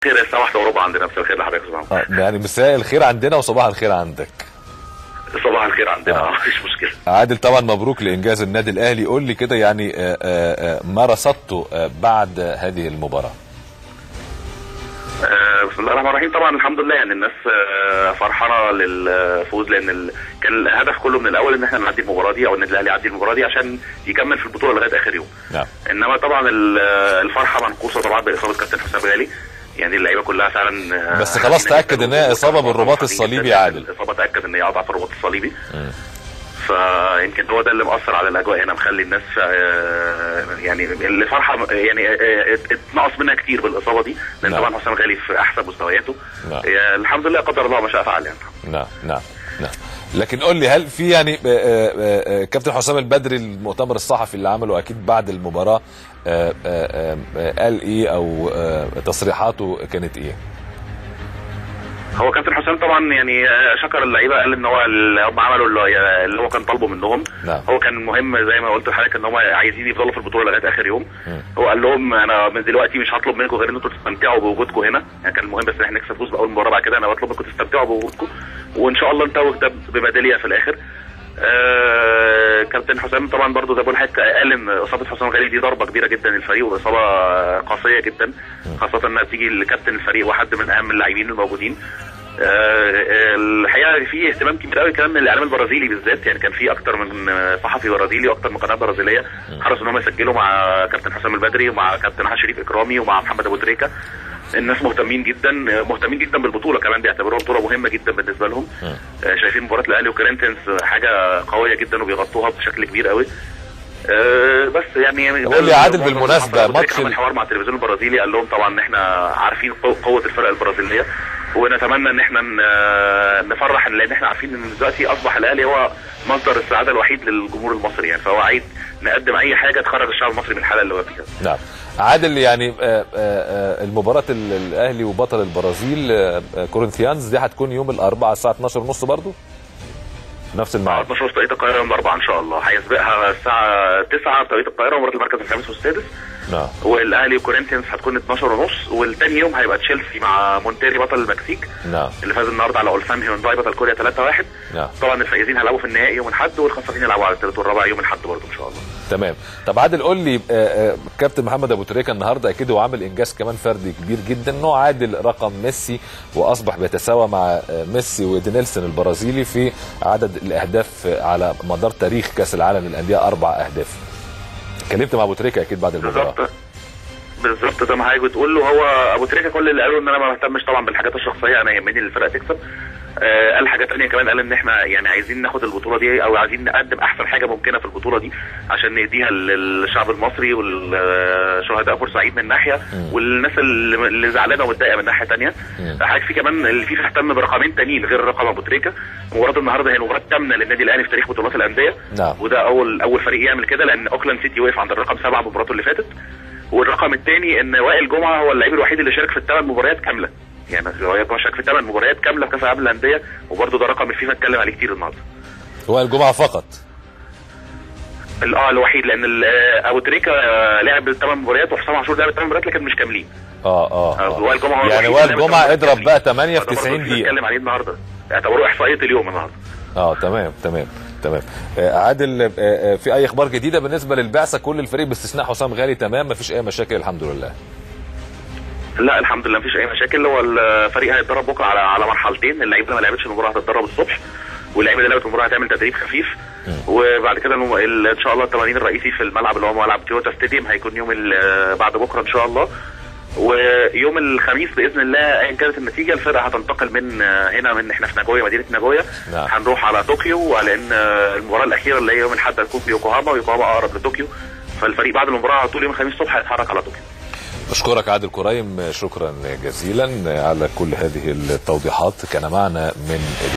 الخير الساعه 1 وربع عندنا مساء الخير لحضرتك يا أستاذ محمد. اه يعني مساء الخير عندنا وصباح الخير عندك صباح الخير عندنا آه. آه. مفيش مشكله عادل طبعا مبروك لانجاز النادي الاهلي قول لي كده يعني آه، آه، آه، ما رصدته آه، بعد هذه المباراه آه، بسم الله الرحمن الرحيم طبعا الحمد لله يعني الناس آه، فرحانه للفوز لان ال... كان الهدف كله من الاول ان احنا نعدي المباراه دي او النادي الاهلي يعدي المباراه دي عشان يكمل في البطوله لغايه اخر يوم نعم انما طبعا ال- الفرحه منقوصه طبعا باصابه كابتن حسام غالي يعني اللعيبه كلها فعلا آه، بس خلاص حزينة تأكد جداً إن هي إصابة وفرحانين بالرباط جداً. الصليبي يا عادل. الاصابه تاكد ان هي اضعف الرباط الصليبي فيمكن هو ده اللي مأثر على الاجواء هنا مخلي الناس آه، يعني الفرحه يعني آه، ات- اتنقص منها كتير بالاصابه دي لان نعم. طبعا حسام غالي في احسن مستوياته نعم. آه، الحمد لله قدر الله ما شاء فعل يعني نعم نعم نعم لكن قول لي هل في يعني آه، آه، آه، كابتن حسام البدري المؤتمر الصحفي اللي عمله اكيد بعد المباراه آه، آه، آه، قال ايه او آه، تصريحاته كانت ايه؟ هو كابتن حسام طبعا يعني آه، شكر اللعيبه قال ان هو اللي هم عملوا اللي اللي هو كان طالبه منهم نعم. هو كان مهم زي ما قلت لحضرتك ان هم عايزين يفضلوا في البطوله لغايه اخر يوم مم. هو قال لهم انا من دلوقتي مش هطلب منكم غير ان انتوا تستمتعوا بوجودكم هنا يعني كان المهم بس ان احنا نكسب فوز باول مباراه بعد كده انا بطلب منكم تستمتعوا بوجودكم وان شاء الله انتهوا ده بميداليه في الاخر آه كابتن حسام طبعا برضو زي ما بقول لحضرتك قال ان اصابه حسام غالي دي ضربه كبيره جدا للفريق واصابه قاسيه جدا خاصه انها تيجي لكابتن الفريق واحد من اهم اللاعبين الموجودين آه، الحقيقه في اهتمام كبير قوي كمان من الاعلام البرازيلي بالذات يعني كان في اكتر من صحفي برازيلي واكتر من قناه برازيليه حرصوا ان هم يسجلوا مع كابتن حسام البدري ومع كابتن حسن شريف اكرامي ومع محمد ابو تريكه الناس مهتمين جدا مهتمين جدا بالبطوله كمان بيعتبروها بطوله مهمه جدا بالنسبه لهم آه، شايفين مباراه الاهلي وكورنثيانز حاجه قويه جدا وبيغطوها بشكل كبير قوي آه، بس يعني طب قول لي يا عادل بالمناسبة، أبو تريكة ماتش عمل ال- حوار مع التلفزيون البرازيلي قال لهم طبعا ان احنا عارفين قو- قوه الفرق البرازيليه ونتمنى ان احنا ن- نفرح لان احنا عارفين ان دلوقتي اصبح الاهلي هو مصدر السعاده الوحيد للجمهور المصري يعني فهو عايز نقدم اي حاجه تخرج الشعب المصري من الحاله اللي هو فيها نعم عادل يعني آه، آه، آه، المباراة ال- الاهلي وبطل البرازيل آه، آه، كورنثيانز دي هتكون يوم الاربعاء الساعة 12 ونص برضو نفس الميعاد 12 توقيت القاهره يوم الاربعاء ان شاء الله هيسبقها الساعه 9 توقيت القاهره مباراه المركز الخامس والسادس نعم والاهلي وكورنثيانز هتكون 12 ونص والتاني يوم هيبقى تشيلسي مع مونتيري بطل المكسيك نعم اللي فاز النهارده على اولسان هيونداي بطل كوريا 3-1 نعم طبعا الفائزين هيلعبوا في النهائي يوم الاحد والخسرانين هيلعبوا على الثالث والرابع يوم الاحد برضه ان شاء الله تمام طب عادل قول لي آه، آه، كابتن محمد ابو تريكه النهارده اكيد هو عامل انجاز كمان فردي كبير جدا انه عادل رقم ميسي واصبح بيتساوى مع آه، ميسي ودينيلسون البرازيلي في عدد الاهداف على مدار تاريخ كاس العالم للانديه اربع اهداف اتكلمت مع ابو تريكه اكيد بعد المباراه بالظبط بالظبط زي ما حضرتك بتقول له هو ابو تريكه كل اللي قاله ان انا ما بهتمش طبعا بالحاجات الشخصيه انا يهمني الفرقه تكسب آه قال حاجه تانية كمان قال ان احنا يعني عايزين ناخد البطوله دي او عايزين نقدم احسن حاجه ممكنه في البطوله دي عشان نديها للشعب المصري والشهداء بورسعيد من ناحيه والناس اللي اللي زعلانه ومتضايقه من ناحيه تانية مم. حضرتك في كمان اللي فيه اهتم برقمين تانيين غير رقم ابو تريكه مباراه النهارده هي المباراه الثامنه للنادي الاهلي في تاريخ بطولات الانديه نعم وده اول اول فريق يعمل كده لان اوكلاند سيتي وقف عند الرقم سبعه مباراته اللي فاتت والرقم الثاني ان وائل جمعه هو اللعيب الوحيد اللي شارك في الثمان مباريات كامله يعني وائل جمعه شارك في ثمان مباريات كامله في كاس العالم للانديه وبرده ده رقم الفيفا اتكلم عليه كتير النهارده هو الجمعه فقط ال- اه الوحيد لان ال- آه، ابو تريكه آه، لعب الثمان مباريات وحسام عاشور لعب الثمان مباريات لكن مش كاملين اه اه, آه، وائل جمعه هو يعني الوحيد وائل اللي لعب جمعه الثمان اضرب بقى كاملين. 8 في فده برضه 90 الفيفا دقيقه اتكلم عليه النهارده اعتبروه احصائيه اليوم النهارده اه تمام تمام تمام آه، عادل آه، آه، في اي اخبار جديده بالنسبه للبعثه كل الفريق باستثناء حسام غالي تمام مفيش اي مشاكل الحمد لله لا الحمد لله مفيش اي مشاكل هو الفريق هيتدرب بكره على على مرحلتين اللعيبه اللي ما لعبتش المباراه هتتدرب الصبح واللعيبه اللي لعبت المباراه هتعمل تدريب خفيف وبعد كده الم- ال- ان شاء الله التمارين الرئيسي في الملعب اللي هو ملعب تويوتا ستاديوم هيكون يوم ال- بعد بكره ان شاء الله ويوم الخميس باذن الله ايا كانت النتيجه الفرقه هتنتقل من آه، هنا من احنا في ناجويا مدينه ناجويا نعم. هنروح على طوكيو لان آه، المباراه الاخيره اللي هي يوم الاحد هتكون في يوكوهاما ويوكوهاما اقرب لطوكيو فالفريق بعد المباراه على طول يوم الخميس الصبح هيتحرك على طوكيو بشكرك عادل كريم شكرا جزيلا على كل هذه التوضيحات كان معنا من